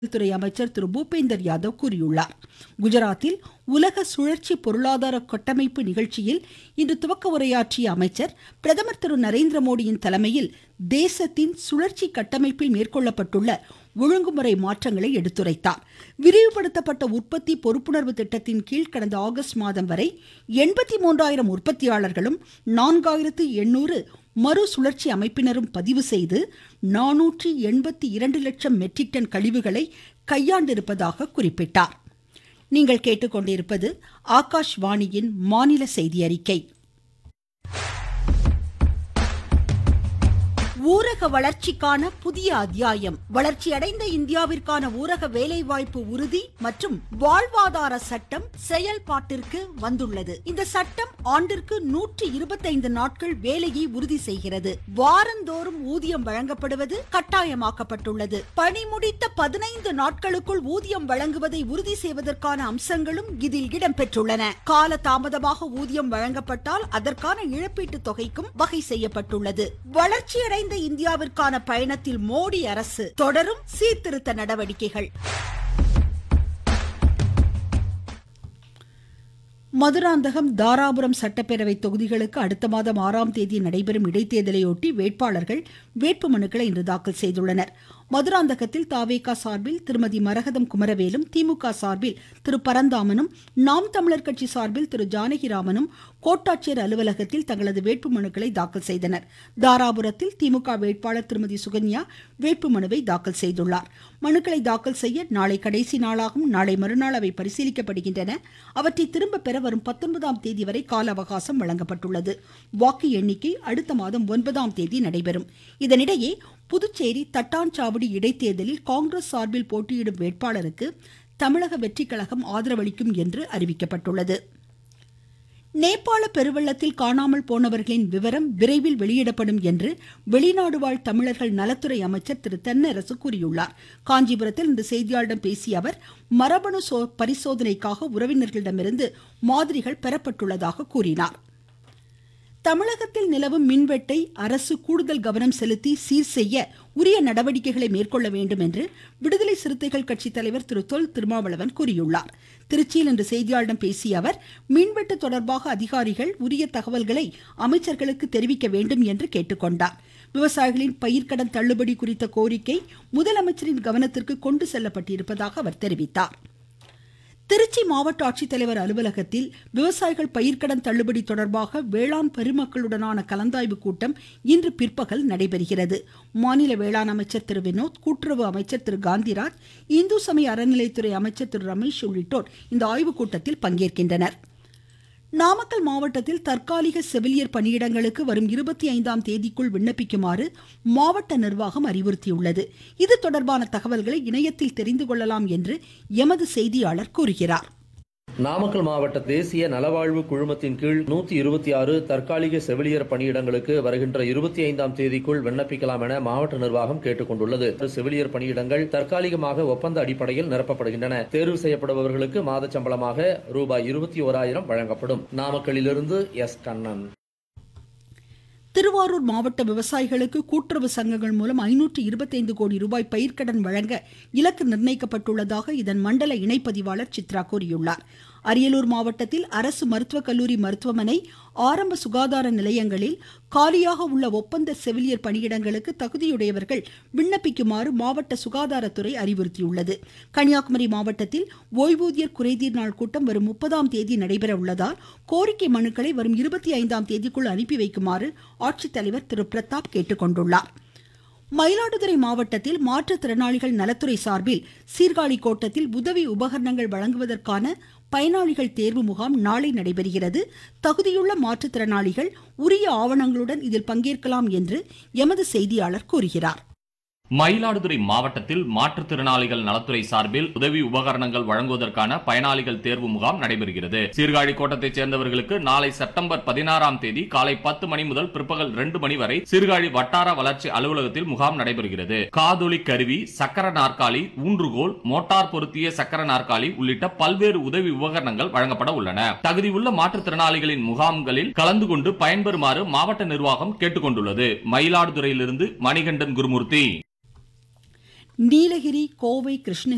துறை அமைச்சர் திரு பூபேந்தர் யாதவ் கூறியுள்ளார் குஜராத்தில் உலக சுழற்சி பொருளாதார கட்டமைப்பு நிகழ்ச்சியில் இன்று துவக்க உரையாற்றிய அமைச்சர் பிரதமர் திரு நரேந்திர மோடியின் தலைமையில் தேசத்தின் சுழற்சி கட்டமைப்பில் மேற்கொள்ளப்பட்டுள்ள ஒழுங்குமுறை மாற்றங்களை எடுத்துரைத்தார் விரிவுபடுத்தப்பட்ட உற்பத்தி பொறுப்புணர்வு திட்டத்தின் கீழ் கடந்த ஆகஸ்ட் மாதம் வரை எண்பத்தி மூன்றாயிரம் உற்பத்தியாளர்களும் நான்காயிரத்து எண்ணூறு மறு சுழற்சி அமைப்பினரும் பதிவு செய்து நானூற்றி எண்பத்தி இரண்டு லட்சம் மெட்ரிக் டன் கழிவுகளை கையாண்டிருப்பதாக குறிப்பிட்டார் நீங்கள் கேட்டுக்கொண்டிருப்பது ஆகாஷ்வாணியின் மாநில செய்தி அறிக்கை ஊரக வளர்ச்சிக்கான புதிய அத்தியாயம் வளர்ச்சியடைந்த இந்தியாவிற்கான ஊரக வேலைவாய்ப்பு உறுதி மற்றும் வாழ்வாதார சட்டம் செயல்பாட்டிற்கு வந்துள்ளது இந்த சட்டம் ஆண்டிற்கு நூற்றி இருபத்தைந்து நாட்கள் வேலையை உறுதி செய்கிறது வாரந்தோறும் ஊதியம் வழங்கப்படுவது கட்டாயமாக்கப்பட்டுள்ளது பணி முடித்த பதினைந்து நாட்களுக்குள் ஊதியம் வழங்குவதை உறுதி செய்வதற்கான அம்சங்களும் இதில் இடம்பெற்றுள்ளன கால தாமதமாக ஊதியம் வழங்கப்பட்டால் அதற்கான இழப்பீட்டு தொகைக்கும் வகை செய்யப்பட்டுள்ளது வளர்ச்சியடைந்த வளர்ந்த இந்தியாவிற்கான பயணத்தில் மோடி அரசு தொடரும் சீர்திருத்த நடவடிக்கைகள் மதுராந்தகம் தாராபுரம் சட்டப்பேரவை தொகுதிகளுக்கு அடுத்த மாதம் ஆறாம் தேதி நடைபெறும் இடைத்தேர்தலையொட்டி வேட்பாளர்கள் வேட்புமனுக்களை இன்று தாக்கல் செய்துள்ளனர் மதுராந்தகத்தில் தாவேகா சார்பில் திருமதி மரகதம் குமரவேலும் திமுக சார்பில் திரு பரந்தாமனும் நாம் தமிழர் கட்சி சார்பில் திரு ஜானகிராமனும் கோட்டாட்சியர் அலுவலகத்தில் தங்களது வேட்புமனுக்களை தாக்கல் செய்தனர் தாராபுரத்தில் திமுக வேட்பாளர் திருமதி சுகன்யா வேட்புமனுவை தாக்கல் செய்துள்ளார் மனுக்களை தாக்கல் செய்ய நாளை கடைசி நாளாகும் நாளை மறுநாள் அவை பரிசீலிக்கப்படுகின்றன அவற்றை திரும்ப பெற வரும் பத்தொன்பதாம் தேதி வரை கால அவகாசம் வழங்கப்பட்டுள்ளது வாக்கு எண்ணிக்கை அடுத்த மாதம் ஒன்பதாம் தேதி நடைபெறும் இதனிடையே புதுச்சேரி தட்டாஞ்சாவடி இடைத்தேர்தலில் காங்கிரஸ் சார்பில் போட்டியிடும் வேட்பாளருக்கு தமிழக வெற்றி கழகம் ஆதரவளிக்கும் என்று அறிவிக்கப்பட்டுள்ளது நேபாள பெருவெள்ளத்தில் காணாமல் போனவர்களின் விவரம் விரைவில் வெளியிடப்படும் என்று வெளிநாடு வாழ் தமிழர்கள் நலத்துறை அமைச்சர் திரு தென்னரசு கூறியுள்ளார் காஞ்சிபுரத்தில் இன்று செய்தியாளர்களிடம் பேசிய அவர் மரபணு பரிசோதனைக்காக உறவினர்களிடமிருந்து மாதிரிகள் பெறப்பட்டுள்ளதாக கூறினார் தமிழகத்தில் நிலவும் மின்வெட்டை அரசு கூடுதல் கவனம் செலுத்தி சீர் செய்ய உரிய நடவடிக்கைகளை மேற்கொள்ள வேண்டும் என்று விடுதலை சிறுத்தைகள் கட்சி தலைவர் திரு தொல் திருமாவளவன் கூறியுள்ளார் திருச்சியில் இன்று செய்தியாளர்களிடம் பேசிய அவர் மின்வெட்டு தொடர்பாக அதிகாரிகள் உரிய தகவல்களை அமைச்சர்களுக்கு தெரிவிக்க வேண்டும் என்று கேட்டுக்கொண்டார் விவசாயிகளின் பயிர்க்கடன் தள்ளுபடி குறித்த கோரிக்கை முதலமைச்சரின் கவனத்திற்கு கொண்டு செல்லப்பட்டிருப்பதாக அவர் தெரிவித்தார் திருச்சி மாவட்ட ஆட்சித்தலைவர் அலுவலகத்தில் விவசாயிகள் பயிர்க்கடன் தள்ளுபடி தொடர்பாக வேளாண் பெருமக்களுடனான கலந்தாய்வு கூட்டம் இன்று பிற்பகல் நடைபெறுகிறது மாநில வேளாண் அமைச்சர் திரு வினோத் கூட்டுறவு அமைச்சர் திரு காந்திராஜ் இந்து சமய அறநிலைத்துறை அமைச்சர் திரு ரமேஷ் உள்ளிட்டோர் இந்த ஆய்வுக் கூட்டத்தில் பங்கேற்கின்றனர் நாமக்கல் மாவட்டத்தில் தற்காலிக செவிலியர் பணியிடங்களுக்கு வரும் இருபத்தி ஐந்தாம் தேதிக்குள் விண்ணப்பிக்குமாறு மாவட்ட நிர்வாகம் அறிவுறுத்தியுள்ளது இது தொடர்பான தகவல்களை இணையத்தில் தெரிந்து கொள்ளலாம் என்று எமது செய்தியாளர் கூறுகிறார் நாமக்கல் மாவட்ட தேசிய நலவாழ்வு குழுமத்தின் கீழ் நூத்தி இருபத்தி ஆறு தற்காலிக செவிலியர் பணியிடங்களுக்கு வருகின்ற இருபத்தி ஐந்தாம் தேதிக்குள் விண்ணப்பிக்கலாம் என மாவட்ட நிர்வாகம் கேட்டுக் கொண்டுள்ளது செவிலியர் பணியிடங்கள் தற்காலிகமாக ஒப்பந்த அடிப்படையில் நிரப்பப்படுகின்றன தேர்வு செய்யப்படுபவர்களுக்கு மாத சம்பளமாக ரூபாய் இருபத்தி ஓராயிரம் வழங்கப்படும் நாமக்கலிலிருந்து எஸ் கண்ணன் திருவாரூர் மாவட்ட விவசாயிகளுக்கு கூட்டுறவு சங்கங்கள் மூலம் ஐநூற்று இருபத்தைந்து கோடி ரூபாய் பயிர்க்கடன் வழங்க இலக்கு நிர்ணயிக்கப்பட்டுள்ளதாக இதன் மண்டல இணைப்பதிவாளர் சித்ரா கூறியுள்ளார் அரியலூர் மாவட்டத்தில் அரசு மருத்துவக் கல்லூரி மருத்துவமனை ஆரம்ப சுகாதார நிலையங்களில் காலியாக உள்ள ஒப்பந்த செவிலியர் பணியிடங்களுக்கு தகுதியுடையவர்கள் விண்ணப்பிக்குமாறு மாவட்ட சுகாதாரத்துறை அறிவுறுத்தியுள்ளது கன்னியாகுமரி மாவட்டத்தில் ஓய்வூதியர் குறைதீர் நாள் கூட்டம் வரும் முப்பதாம் தேதி நடைபெற உள்ளதால் கோரிக்கை மனுக்களை வரும் இருபத்தி ஐந்தாம் தேதிக்குள் அனுப்பி வைக்குமாறு ஆட்சித்தலைவர் திரு பிரதாப் கேட்டுக்கொண்டுள்ளார் மயிலாடுதுறை மாவட்டத்தில் மாற்றுத்திறனாளிகள் நலத்துறை சார்பில் சீர்காழி கோட்டத்தில் உதவி உபகரணங்கள் வழங்குவதற்கான பயனாளிகள் தேர்வு முகாம் நாளை நடைபெறுகிறது தகுதியுள்ள மாற்றுத்திறனாளிகள் உரிய ஆவணங்களுடன் இதில் பங்கேற்கலாம் என்று எமது செய்தியாளர் கூறுகிறார் மயிலாடுதுறை மாவட்டத்தில் மாற்றுத்திறனாளிகள் நலத்துறை சார்பில் உதவி உபகரணங்கள் வழங்குவதற்கான பயனாளிகள் தேர்வு முகாம் நடைபெறுகிறது சீர்காழி கோட்டத்தைச் சேர்ந்தவர்களுக்கு நாளை செப்டம்பர் பதினாறாம் தேதி காலை பத்து மணி முதல் பிற்பகல் ரெண்டு மணி வரை சீர்காழி வட்டார வளர்ச்சி அலுவலகத்தில் முகாம் நடைபெறுகிறது காதொலி கருவி சக்கர நாற்காலி ஊன்றுகோல் மோட்டார் பொருத்திய சக்கர நாற்காலி உள்ளிட்ட பல்வேறு உதவி உபகரணங்கள் வழங்கப்பட உள்ளன தகுதியுள்ள மாற்றுத்திறனாளிகளின் முகாம்களில் கலந்து கொண்டு பயன்பெறுமாறு மாவட்ட நிர்வாகம் கேட்டுக்கொண்டுள்ளது மயிலாடுதுறையிலிருந்து மணிகண்டன் குருமூர்த்தி நீலகிரி கோவை கிருஷ்ணகிரி